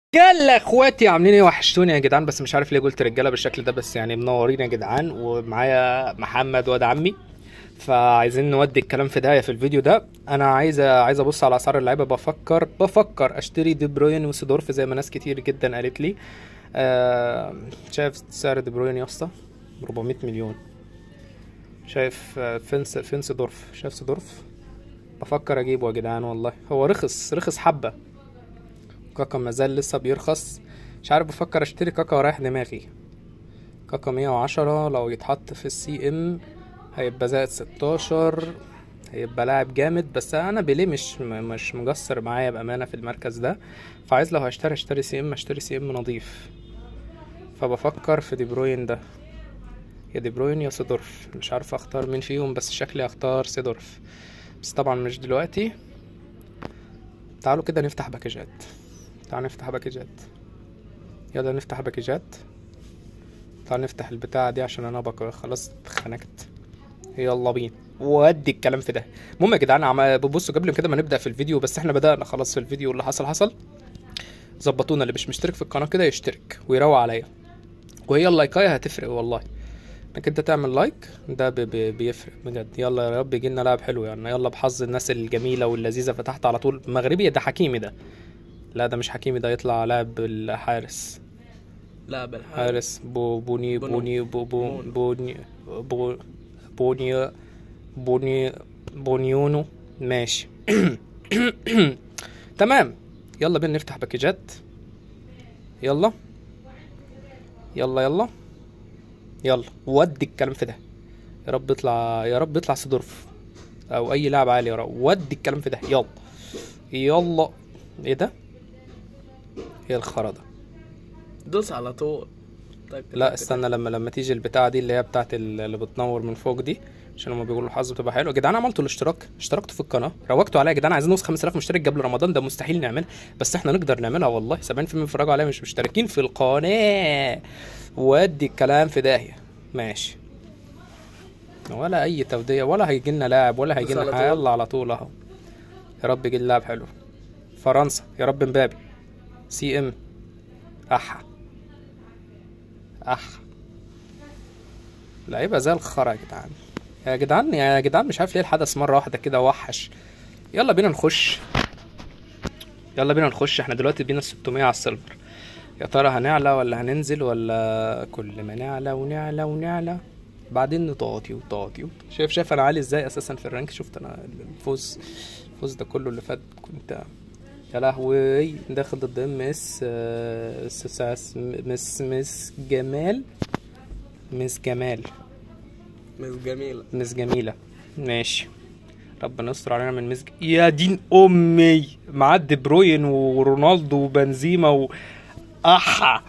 يلا اخواتي عاملين ايه وحشتوني يا جدعان بس مش عارف ليه قلت رجاله بالشكل ده بس يعني منورين يا جدعان ومعايا محمد واد عمي فعايزين نودي الكلام في داهيه في الفيديو ده انا عايز عايز ابص على اسعار اللعيبه بفكر بفكر اشتري دي بروين وسيدورف زي ما ناس كتير جدا قالت لي آه شايف سعر دي بروين يا اسطى 400 مليون شايف آه، فين س- فين سيدورف شايف سيدورف بفكر اجيبه يا جدعان والله هو رخص رخص حبه كاكا مازال لسه بيرخص مش عارف بفكر اشتري كاكا ورايح دماغي كاكا 110 لو يتحط في السي ام هيبقى زائد 16 هيبقى لاعب جامد بس انا بيليه مش م- مش مقصر معايا بامانه في المركز ده فعايز لو هشتري اشتري سي ام اشتري سي ام نظيف فبفكر في دي بروين ده يا دي بروين يا سيدورف مش عارف اختار مين فيهم بس شكلي اختار سيدورف بس طبعا مش دلوقتي تعالوا كده نفتح باكجات تعال نفتح باكجات يلا نفتح باكجات تعال نفتح البتاعة دي عشان انا بقى خلاص اتخنقت يلا بينا ودي الكلام في ده المهم يا جدعان عم بصوا قبل كده ما نبدا في الفيديو بس احنا بدانا خلاص في الفيديو اللي حصل حصل ظبطونا اللي مش مشترك في القناه كده يشترك ويروق عليا وهي اللايكايه هتفرق والله انك انت تعمل لايك ده بي بي بيفرق بجد يلا يا رب يجي لنا لاعب حلو يعني يلا بحظ الناس الجميله واللذيذه فتحت على طول مغربي ده حكيمي ده لا ده مش حكيمي ده يطلع لاعب الحارس لا بالحال حارس بو بوني بونو. بوني بو بو بونو. بوني بو بوني بوني بونيونو ماشي تمام يلا بينا نفتح باكجات يلا يلا يلا يلا ودي الكلام في ده يا رب يطلع يا رب يطلع سيدورف او اي لاعب عالي يا رب ودي الكلام في ده يلا يلا ايه ده ايه الخرا ده دوس على طول طيب لا استنى لما لما تيجي البتاعه دي اللي هي بتاعت ال- اللي بتنور من فوق دي عشان هما بيقولوا الحظ بتبقى حلو يا جدعان عملتوا الاشتراك اشتركتوا في القناه روجتوا عليها يا جدعان عايزين نوصل 5000 مشترك قبل رمضان ده مستحيل نعملها بس احنا نقدر نعملها والله 70% بيتفرجوا عليها مش مشتركين في القناه ودي الكلام في داهيه ماشي ولا اي توديه ولا هيجي لنا لاعب ولا هيجي بس على لنا طول. يلا على طول اهو يا رب يجي لنا لاعب حلو فرنسا يا رب مبابي سي ام احا اح لعيبه زي الخرا يا جدعان يا جدعان يا جدعان مش عارف ليه الحدث مره واحده كده وحش يلا بينا نخش يلا بينا نخش احنا دلوقتي بينا 600 على السيلفر يا ترى هنعلى ولا هننزل ولا كل ما نعلى ونعلى ونعلى بعدين نطاطي وطاطي وط- شايف شايف انا عالي ازاي اساسا في الرانك شفت انا الفوز الفوز ده كله اللي فات كنت يا لهوي داخل ضد ام اس آه، س- س- س- مس مس جمال مس جمال مس جميلة مس جميلة ماشي ربنا يستر علينا من مس ج... يا دين امي معاه دي بروين ورونالدو وبنزيما و احا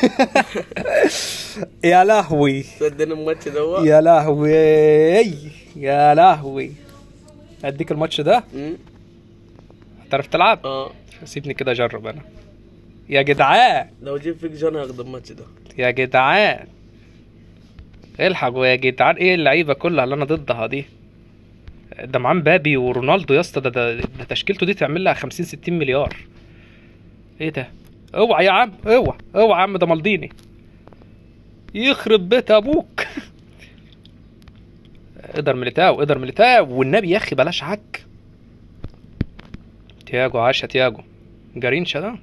يا لهوي صدقني الماتش ده يا لهوي يا لهوي اديك الماتش ده مم. هتعرف تلعب اه سيبني كده اجرب انا يا جدعان لو جيب فيك جون هاخد الماتش ده يا جدعان الحقوا يا جدعان ايه اللعيبه كلها اللي انا ضدها دي ده معاه مبابي ورونالدو يا اسطى ده, ده, ده تشكيلته دي تعمل لها 50 60 مليار ايه ده اوعى يا عم اوعى اوعى يا عم ده مالديني يخرب بيت ابوك اقدر ميليتاو اقدر ميليتاو والنبي يا اخي بلاش عك تياجو عاش يا تياجو جارينشا ده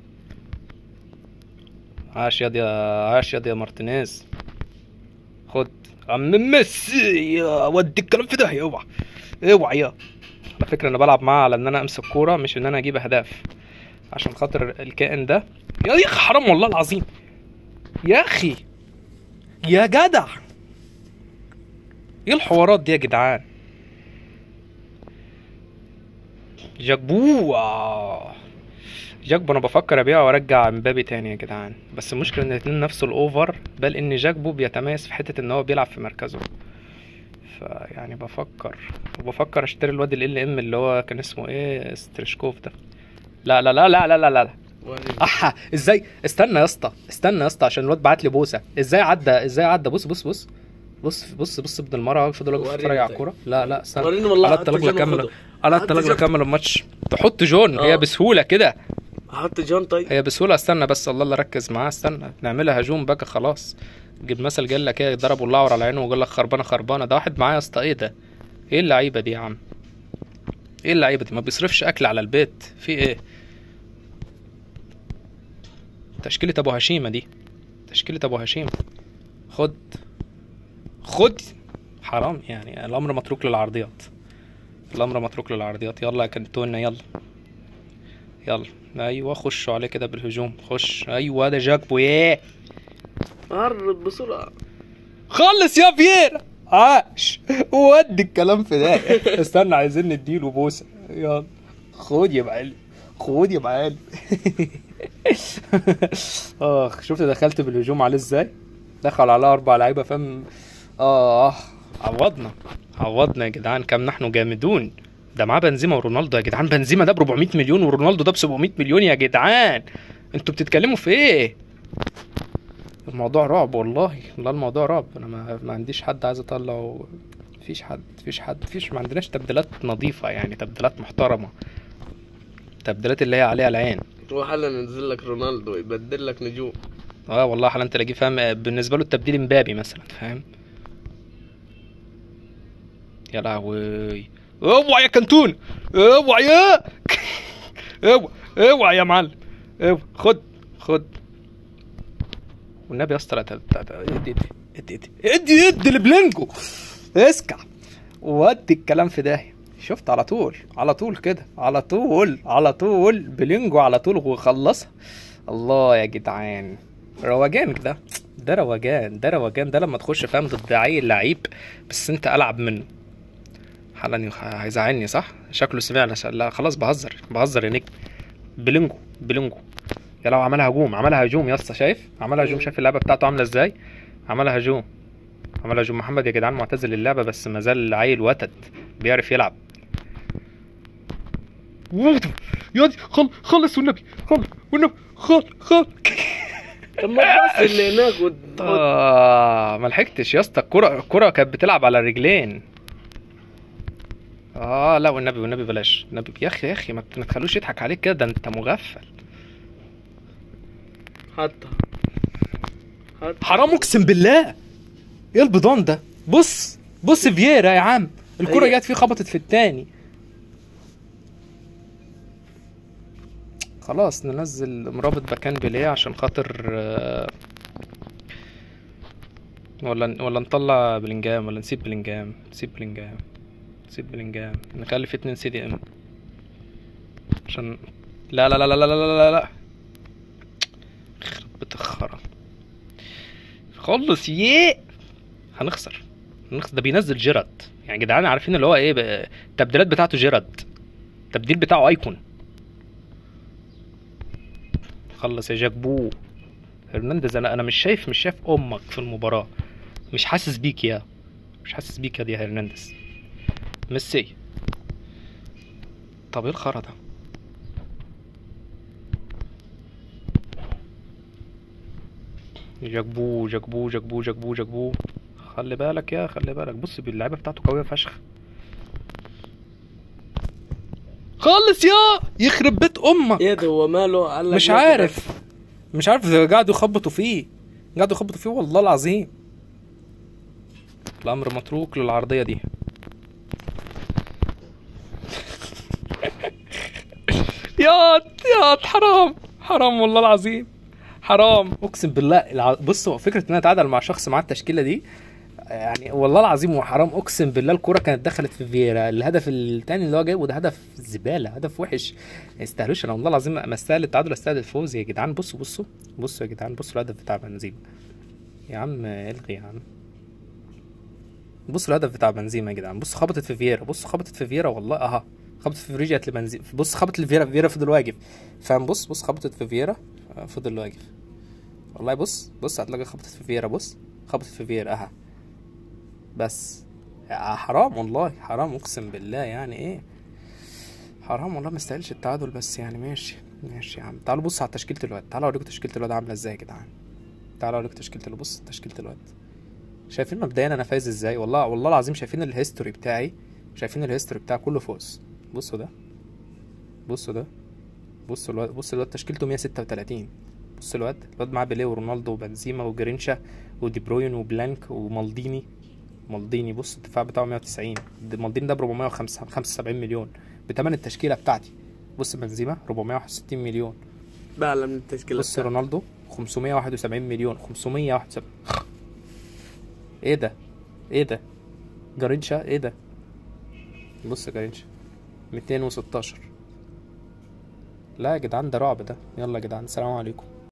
عاش يا دي عاش يا دي مارتينيز خد عم ميسي يا ودي الكلام في داهيه اوعى اوعى يا على فكره انا بلعب معاه على ان انا امسك كوره مش ان انا اجيب اهداف عشان خاطر الكائن ده يا اخي حرام والله العظيم يا اخي يا جدع ايه الحوارات دي يا جدعان جاكبو آه. جاكبو انا بفكر ابيعه وارجع مبابي تاني يا جدعان بس المشكله ان الاتنين نفس الاوفر بل ان جاكبو بيتميز في حته ان هو بيلعب في مركزه فيعني بفكر وبفكر اشتري الواد ال ام اللي هو كان اسمه ايه ستريشكوف ده لا لا لا لا لا لا لا وريني. احا ازاي استنى يا اسطى استنى يا اسطى عشان الواد بعت لي بوسه ازاي عدى ازاي عدى بص بص بص بص بص بص ابن المرأة فضل واقف وريني يتفرج على طيب. الكورة لا لا استنى وريني والله على حط الطلاق جون اكمل وخده. على حط الطلاق جون. اكمل الماتش تحط جون هي آه. بسهولة كده احط جون طيب هي بسهوله استنى بس الله الله ركز معاه استنى نعملها هجوم بقى خلاص جيب مثل قال لك ايه ضربوا الله على عينه وقال لك خربانه خربانه ده واحد معايا يا اسطى ايه ده ايه اللعيبه دي يا عم ايه اللعيبه دي ما بيصرفش اكل على البيت في ايه تشكيله ابو هشيمه دي تشكيله ابو هشيمه خد خد حرام يعني الامر متروك للعرضيات الامر متروك للعرضيات يلا يا كنتونا يلا يلا ايوه خشوا عليه كده بالهجوم خش ايوه ده جاكبو ايه قرب بسرعة خلص يا فييرا عاش ودي الكلام في ده استنى عايزين نديله بوسه يلا خد يا معلم خد يا معلم اخ شفت دخلت بالهجوم عليه ازاي دخل على اربع لعيبه فاهم اه عوضنا عوضنا يا جدعان كم نحن جامدون ده معاه بنزيما ورونالدو يا جدعان بنزيما ده ب 400 مليون ورونالدو ده ب 700 مليون يا جدعان انتوا بتتكلموا في ايه الموضوع رعب والله والله الموضوع رعب انا ما, ما عنديش حد عايز اطلعه مفيش حد مفيش حد مفيش ما عندناش تبديلات نظيفة يعني تبديلات محترمة تبديلات اللي هي عليها العين روح هلا ننزل لك رونالدو يبدل لك نجوم اه والله حالا انت تلاقيه فاهم بالنسبة له التبديل امبابي مثلا فاهم يا لهوي اوعى يا كنتون اوعى يا اوعى اوعى يا معلم اوعى خد خد والنبي يا اسطى لا ت- ت- ت- ادي ادي ادي ادي ادي ادي البلينجو اسكع ودي الكلام في داهيه شفت على طول على طول كده على طول على طول بلينجو على طول وخلصها الله يا جدعان روجان ده ده روجان ده روجان ده لما تخش فاهم ضد عيل لعيب بس انت العب منه حالا يخ- هيزعلني صح شكله سمعنا ش- لا خلاص بهزر بهزر يا نجم بلينجو بلينجو يا لو عملها هجوم عملها هجوم يا اسطى شايف عملها هجوم شايف اللعبه بتاعته عامله ازاي عملها هجوم عملها هجوم محمد يا جدعان معتزل اللعبه بس ما زال عيل وتد بيعرف يلعب وات- يا دي خل خلص والنبي خل والنبي خل خل طب ما تبص اللي هناك وت- آه ما لحقتش يا اسطى الكرة الكرة كانت بتلعب على الرجلين اه لا والنبي والنبي بلاش النبي يا اخي يا اخي ما ت- ما تخلوش يضحك عليك كده ده انت مغفل حتى حتى حرام اقسم بالله ايه البضان ده بص بص فييرا يا عم الكرة هي- جت فيه خبطت في التاني خلاص ننزل مرابط باكان بيليه عشان خاطر آه، ولا ولا نطلع بلينجام ولا نسيب بلينجام نسيب بلينجام نسيب بلينجام نخلي في اتنين سي دي ام عشان لا لا لا لا لا لا لا لا يخرب بيت الخرا خلص يه هنخسر هنخسر ده بينزل جيرارد يعني يا جدعان عارفين اللي هو ايه بقى- التبديلات بتاعته جيرارد التبديل بتاعه ايكون خلص يا جاك بو هرنانديز انا انا مش شايف مش شايف امك في المباراه مش حاسس بيك يا مش حاسس بيك يا دي هرنانديز ميسي طب ايه الخرا ده جاكبو جاكبو جاكبو جاكبو جاكبو خلي بالك يا خلي بالك بص اللعيبه بتاعته قويه فشخ خلص يا يخرب بيت امك ايه ده هو ماله قال لك مش لا عارف مش عارف ده قعدوا يخبطوا فيه قعدوا يخبطوا فيه والله العظيم الامر متروك للعرضيه دي يا يا حرام حرام والله العظيم حرام اقسم بالله الع... بصوا فكره ان انا اتعادل مع شخص معاه التشكيله دي يعني والله العظيم وحرام اقسم بالله الكوره كانت دخلت في فييرا الهدف الثاني اللي هو جايبه ده هدف زباله هدف وحش ما يستاهلوش انا والله العظيم ما استاهل التعادل استاهل الفوز يا جدعان بصوا بصوا بصوا يا جدعان بصوا الهدف بتاع بنزيما يا عم الغي يا عم بصوا الهدف بتاع بنزيما يا جدعان بصوا خبطت في فييرا بصوا خبطت في فييرا والله اها خبطت في فريجيا لبنزيما بص خبطت لفييرا فييرا فضل واقف فاهم بص بص خبطت في فييرا آه، فضل واقف والله بص بص هتلاقي خبطت في فييرا بص خبطت في فييرا اها بس يا حرام والله حرام اقسم بالله يعني ايه حرام والله ما يستاهلش التعادل بس يعني ماشي ماشي يا عم تعالوا بصوا على تشكيلة الواد تعالوا اوريكم تشكيلة الواد عاملة ازاي يا جدعان تعالوا اوريكم تشكيلة الواد بص تشكيلة الواد شايفين مبدئيا انا فايز ازاي والله والله العظيم شايفين الهيستوري بتاعي شايفين الهيستوري بتاعي كله فوز بصوا ده بصوا ده بص الواد بص الواد تشكيلته 136 بص الواد الواد معاه بيليه ورونالدو وبنزيما وجرينشا ودي بروين وبلانك ومالديني مالديني بص الدفاع بتاعه 190 ده- مالديني ده ب 475 مليون بتمن التشكيله بتاعتي بص بنزيما 461 مليون بعلى من التشكيلة بص رونالدو 571 مليون 571 ايه ده ايه ده جارينشا ايه ده بص جارينشا 216 لا يا جدعان ده رعب ده يلا يا جدعان السلام عليكم